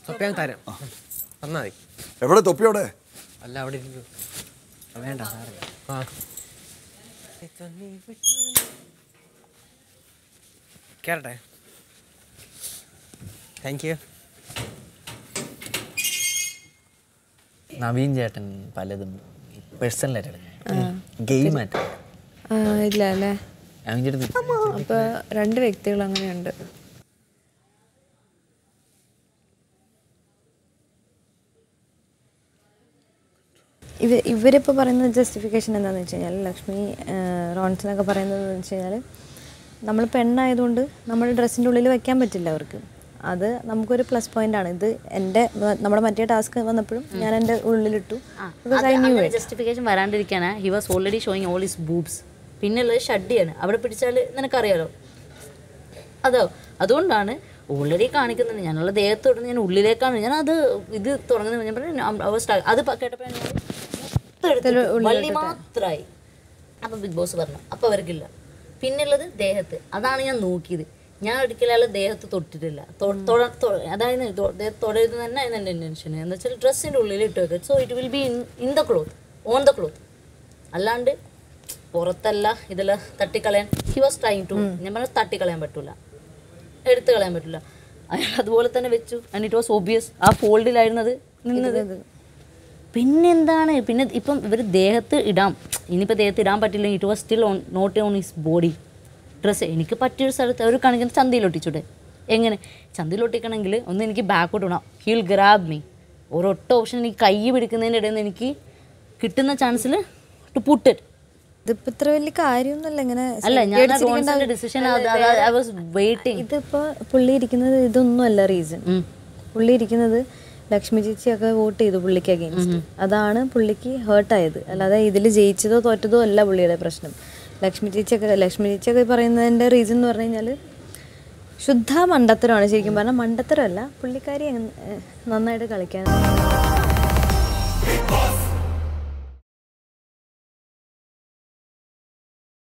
തൊപ്പി ഞാൻ തരാം തന്നാ മതി എവിടെ തൊപ്പിയോടെ അല്ല അവിടെ ഇരിക്കൂ വേണ്ട സാറേ ആ കേറട്ടെ താങ്ക് യു നവീൻ ചേട്ടൻ പലതും പേഴ്സണലായിട്ട് എടുക്കും ഗെയിമായിട്ട് ആ, ഇല്ല അല്ലേ നവീൻ ചേട്ടൻ അപ്പൊ രണ്ട് വ്യക്തികൾ അങ്ങനെയുണ്ട് ഇവ ഇവരിപ്പോൾ പറയുന്ന ജസ്റ്റിഫിക്കേഷൻ എന്താണെന്ന് വെച്ച് കഴിഞ്ഞാൽ ലക്ഷ്മി റോൺസ് എന്നൊക്കെ പറയുന്നത് വെച്ച് കഴിഞ്ഞാൽ നമ്മൾ പെണ്ണായതുകൊണ്ട് നമ്മുടെ ഡ്രസ്സിൻ്റെ ഉള്ളിൽ വെക്കാൻ പറ്റില്ല അവർക്ക് അത് നമുക്കൊരു പ്ലസ് പോയിന്റ് ആണ് ഇത് എൻ്റെ നമ്മുടെ മറ്റേ ടാസ്ക് വന്നപ്പോഴും ഞാൻ എൻ്റെ ഉള്ളിലിട്ടു because I knew it justification വരാണ്ടിരിക്കാനാ he was already showing all his boobs പിന്നുള്ളത് ഷഡ്ഡിയാണ് അവിടെ പിടിച്ചാൽ നിനക്കറിയാലോ അതോ അതുകൊണ്ടാണ് ഓൾറെഡി കാണിക്കുന്നത് ഞാനുള്ള ദേഹത്തോട് ഞാൻ ഉള്ളിലേക്കാണ് ഞാൻ അത് ഇത് തുടങ്ങുന്നത് ഞാൻ പറഞ്ഞു I was stuck. അത് പ- കേട്ടപ്പോഴാണ് ഞാൻ മൊത്തം എടുത്തിട്ട് വള്ളി മാത്രമായി അപ്പം ബിഗ് ബോസ് പറഞ്ഞു അപ്പം അവർക്കില്ല പിന്നുള്ളത് ദേഹത്ത് അതാണ് ഞാൻ നോക്കിയത് ഞാൻ ഒരിക്കലും ദേഹത്ത് തൊട്ടിട്ടില്ല തൊ- തൊഴ- തൊ- അതായത് തൊ- ദേഹത്ത് തൊടരുത് തന്നെ ആയിരുന്നു എൻ്റെ ഇൻറ്റൻഷൻ എന്ന് വെച്ചാൽ ഡ്രസ്സിൻ്റെ ഉള്ളിൽ ഇട്ട് വെക്കുക so it will be in in the cloth on the cloth അല്ലാണ്ട് പുറത്തല്ല ഇതെല്ലാം തട്ടിക്കളയാൻ ഹി വാസ് ട്രൈങ് ടു ഞാൻ പറഞ്ഞു തട്ടിക്കളയാൻ പറ്റൂല എടുത്തു കളയാൻ പറ്റില്ല അയാൾ അതുപോലെ തന്നെ വെച്ചു ആൻഡ് ഇറ്റ് വാസ് ഒബിയസ് ആ ഫോൾഡിലായിരുന്നത് നിന്നത് പിന്നെന്താണ് പിന്നെ ഇപ്പം ഇവർ ദേഹത്ത് ഇടാം ഇനിയിപ്പോൾ ദേഹത്ത് ഇടാൻ പറ്റില്ലെങ്കിൽ it was still on not on his body dress എനിക്ക് പറ്റിയൊരു സ്ഥലത്ത് അവർ കാണിക്കുന്ന ചന്തയിലൊട്ടിച്ചൂടെ എങ്ങനെ ചന്തയിലൊട്ടിക്കണമെങ്കിൽ ഒന്ന് എനിക്ക് ബാക്കോട്ട് വേണം ഹീൽ ഗ്രാബ് മീ ഒരൊറ്റ ഓപ്ഷൻ എനിക്ക് കൈ പിടിക്കുന്നതിൻ്റെ ഇടയിൽ നിന്ന് എനിക്ക് കിട്ടുന്ന ചാൻസിൽ ടു പുട്ട് ഇറ്റ് ഇതിപ്പോ ഇത്ര വലിയ കാര്യമൊന്നുമല്ല ഇങ്ങനെ അല്ല ഞാൻ പേടിച്ചിരിക്കേണ്ട റോൺസിന്റെ ഡിസിഷൻ ഐ വാസ് വെയിറ്റിംഗ് ഇതിപ്പോ പുള്ളി ഇരിക്കുന്നത് ഇതൊന്നും അല്ല റീസൺ പുള്ളി ഇരിക്കുന്നത് ലക്ഷ്മി ചേച്ചിയൊക്കെ വോട്ട് ചെയ്തു പുള്ളിക്ക് അഗേൻസ്റ്റ് അതാണ് പുള്ളിക്ക് ഹേർട്ടായത് അല്ലാതെ ഇതിൽ ജയിച്ചതോ തോറ്റതോ അല്ല പുള്ളിയുടെ പ്രശ്നം ലക്ഷ്മി ചേച്ചിയൊക്കെ ലക്ഷ്മി ചേച്ചിയൊക്കെ പറയുന്നതിന്റെ റീസൺ എന്ന് പറഞ്ഞു കഴിഞ്ഞാൽ ശുദ്ധ മണ്ടത്തരമാണ് ശരിക്കും പറഞ്ഞാൽ മണ്ടത്തരമല്ല പുള്ളിക്കാരി അങ്ങ്, ഏഹ്, നന്നായിട്ട് കളിക്കാൻ